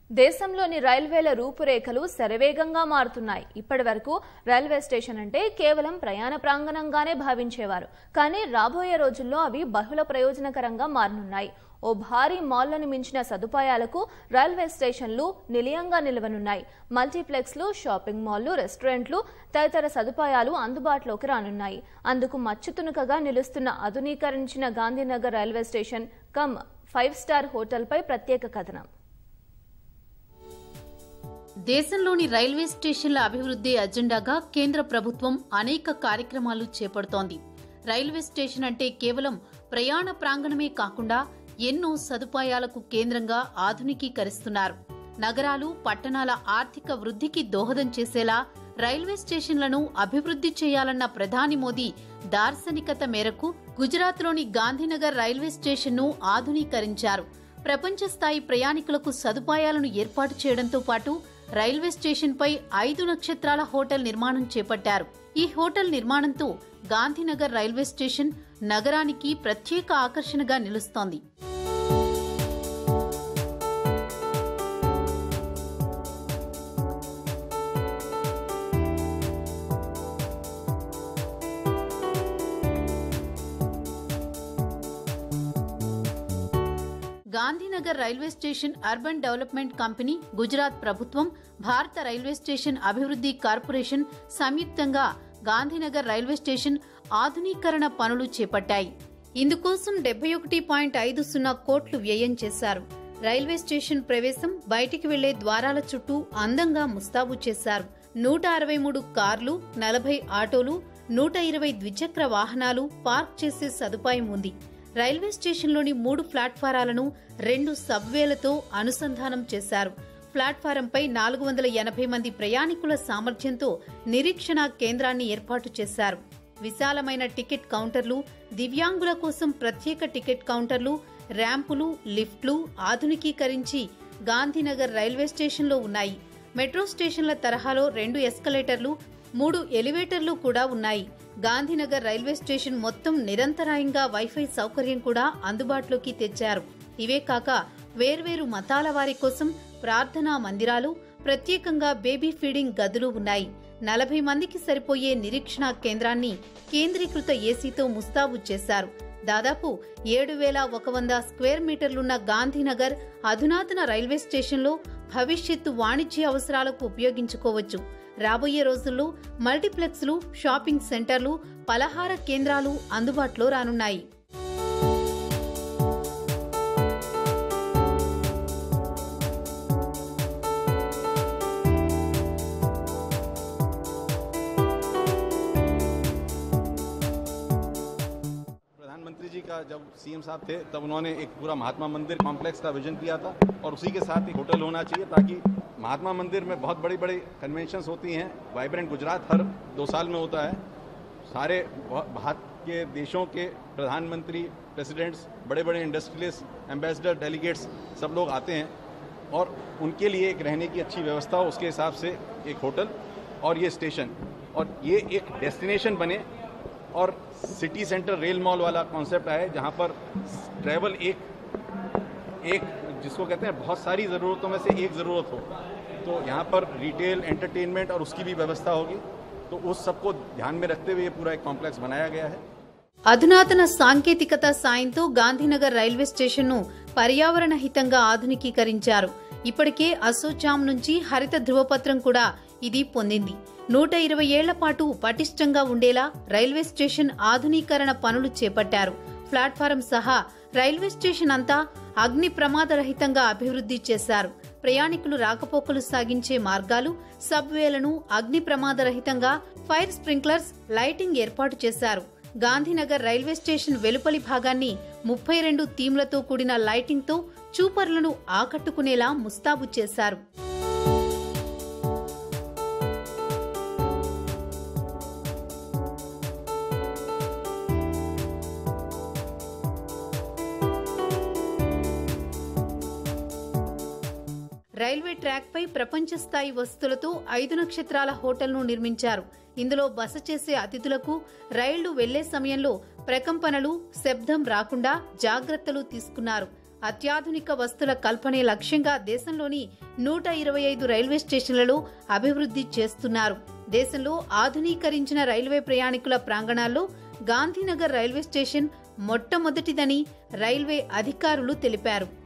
దేశంలోని రైల్వేల రూపురేఖలు శరవేగంగా మారుతున్నాయి ఇప్పటి వరకు రైల్వే స్టేషన్ అంటే కేవలం ప్రయాణ ప్రాంగణంగానే భావించేవారు కానీ రాబోయే రోజుల్లో అవి బహుళ ప్రయోజనకరంగా మారనున్నాయి ఓ భారీ మాల్లను మించిన సదుపాయాలకు రైల్వే స్టేషన్లు నిలయంగా నిలవనున్నాయి మల్టీప్లెక్స్లు షాపింగ్ మాల్లు రెస్టారెంట్లు తదితర సదుపాయాలు అందుబాటులోకి రానున్నాయి అందుకు మచ్చుతునుకగా నిలుస్తున్న ఆధునీకరించిన Gandhinagar railway station cum five star హోటల్పై ప్రత్యేక కథనం దేశంలోని రైల్వే స్టేషన్ల అభివృద్ధి అజెండాగా కేంద్ర ప్రభుత్వం అనేక కార్యక్రమాలు చేపడుతోంది రైల్వే స్టేషన్ అంటే కేవలం ప్రయాణ ప్రాంగణమే కాకుండా ఎన్నో సదుపాయాలకు కేంద్రంగా ఆధునికీకరిస్తున్నారు నగరాలు పట్టణాల ఆర్థిక వృద్ధికి దోహదం చేసేలా రైల్వే స్టేషన్లను అభివృద్ధి చేయాలన్న ప్రధాని మోదీ దార్శనికత మేరకు గుజరాత్లోని గాంధీనగర్ రైల్వే స్టేషన్ను ఆధునీకరించారు ప్రపంచ స్థాయి ప్రయాణికులకు సదుపాయాలను ఏర్పాటు చేయడంతో పాటు రైల్వే స్టేషన్పై ఐదు నక్షత్రాల హోటల్ నిర్మాణం చేపట్టారు ఈ హోటల్ నిర్మాణంతో గాంధీనగర్ రైల్వే స్టేషన్ నగరానికి ప్రత్యేక ఆకర్షణగా నిలుస్తోంది Gandhinagar railway station urban development company Gujarat ప్రభుత్వం భారత రైల్వే స్టేషన్ అభివృద్ధి కార్పొరేషన్ సంయుక్తంగా గాంధీనగర్ రైల్వే స్టేషన్ ఆధునీకరణ పనులు చేపట్టాయి ఇందుకోసం డెబ్బై ఒకటి పాయింట్ ఐదు సున్నా కోట్లు వ్యయం చేశారు రైల్వే స్టేషన్ ప్రవేశం బయటికి వెళ్లే ద్వారాల చుట్టూ అందంగా ముస్తాబు చేశారు నూట అరవై మూడు కార్లు నలభై ఆటోలు నూట ఇరవై ద్విచక్ర వాహనాలు పార్క్ చేసే సదుపాయం ఉంది రైల్వే స్టేషన్లోని మూడు ప్లాట్ఫారాలను రెండు సబ్వేలతో అనుసంధానం చేశారు ప్లాట్ఫారంపై నాలుగు వందల ఎనభై మంది ప్రయాణికుల సామర్థ్యంతో నిరీక్షణ కేంద్రాన్ని ఏర్పాటు చేశారు విశాలమైన టికెట్ కౌంటర్లు దివ్యాంగుల కోసం ప్రత్యేక టికెట్ కౌంటర్లు ర్యాంపులు లిఫ్ట్లు ఆధునికీకరించి గాంధీనగర్ రైల్వే స్టేషన్లో ఉన్నాయి మెట్రో స్టేషన్ల తరహాలో రెండు ఎస్కలేటర్లు మూడు ఎలివేటర్లు కూడా ఉన్నాయి గాంధీనగర్ రైల్వే స్టేషన్ మొత్తం నిరంతరాయంగా వైఫై సౌకర్యం కూడా అందుబాటులోకి తెచ్చారు ఇవే కాక వేర్వేరు మతాల వారి కోసం ప్రార్థనా మందిరాలు ప్రత్యేకంగా బేబీ ఫీడింగ్ గదులు ఉన్నాయి నలభై మందికి సరిపోయే నిరీక్షణ కేంద్రాన్ని కేంద్రీకృత ఏసీతో ముస్తాబు చేశారు దాదాపు ఏడు వేల ఒక వంద స్క్వేర్ మీటర్లున్న గాంధీనగర్ అధునాతన రైల్వే స్టేషన్లో భవిష్యత్తు వాణిజ్య అవసరాలకు ఉపయోగించుకోవచ్చు రాబోయే రోజుల్లో మల్టీప్లెక్స్లు షాపింగ్ సెంటర్లు పలహార కేంద్రాలు అందుబాటులో రానున్నాయి प्रधानमंत्री जी का जब सीएम साहब थे तब उन्होंने एक पूरा महात्मा मंदिर कॉम्प्लेक्स का विजन किया था और उसी के साथ एक होटल होना चाहिए ताकि महात्मा मंदिर में बहुत बड़ी बड़ी कन्वेंशंस होती हैं वाइब्रेंट गुजरात हर दो साल में होता है सारे भारत के देशों के प्रधानमंत्री प्रेसिडेंट्स बड़े बड़े इंडस्ट्रियलिस्ट एम्बेसडर डेलीगेट्स सब लोग आते हैं और उनके लिए एक रहने की अच्छी व्यवस्था हो उसके हिसाब से एक होटल और ये स्टेशन और ये एक डेस्टिनेशन बने और सिटी सेंटर रेल मॉल वाला कॉन्सेप्ट आए जहाँ पर ट्रैवल एक एक जिसको कहते हैं बहुत सारी ज़रूरतों में से एक ज़रूरत हो तो यहाँ पर रिटेल एंटरटेनमेंट और उसकी भी व्यवस्था होगी तो उस सबको ध्यान में रखते हुए ये पूरा एक कॉम्प्लेक्स बनाया गया है అధునాతన సాంకేతికత సాయంతో గాంధీనగర్ రైల్వే స్టేషన్ను పర్యావరణ హితంగా ఆధునికీకరించారు ఇప్పటికే అసోచాం నుంచి హరిత ధృవపత్రం కూడా ఇది పొందింది నూట ఇరవై ఏళ్ల పాటు పటిష్టంగా ఉండేలా రైల్వే స్టేషన్ ఆధునీకరణ పనులు చేపట్టారు ప్లాట్ఫారం సహా రైల్వే స్టేషన్ అంతా అగ్ని ప్రమాదరహితంగా అభివృద్ధి చేశారు ప్రయాణికులు రాకపోకలు సాగించే మార్గాలు సబ్వేలను అగ్ని ప్రమాదరహితంగా ఫైర్ స్ప్రింక్లర్స్ లైటింగ్ ఏర్పాటు చేశారు గాంధీనగర్ రైల్వే స్టేషన్ వెలుపలి భాగాన్ని ముప్పై రెండు థీమ్లతో కూడిన లైటింగ్తో చూపర్లను ఆకట్టుకునేలా ముస్తాబు చేశారు రైల్వే ట్రాక్పై ప్రపంచ స్థాయి వసతులతో ఐదు నక్షత్రాల హోటల్ను నిర్మించారు ఇందులో బస చేసే అతిథులకు రైళ్లు వెళ్లే సమయంలో ప్రకంపనలు శబ్దం రాకుండా జాగ్రత్తలు తీసుకున్నారు అత్యాధునిక వస్తుల కల్పనే లక్ష్యంగా దేశంలోని నూట ఇరవై ఐదు రైల్వే స్టేషన్లలో అభివృద్ధి చేస్తున్నారు దేశంలో ఆధునీకరించిన రైల్వే ప్రయాణికుల ప్రాంగణాల్లో గాంధీనగర్ రైల్వే స్టేషన్ మొట్టమొదటిదని రైల్వే అధికారులు తెలిపారు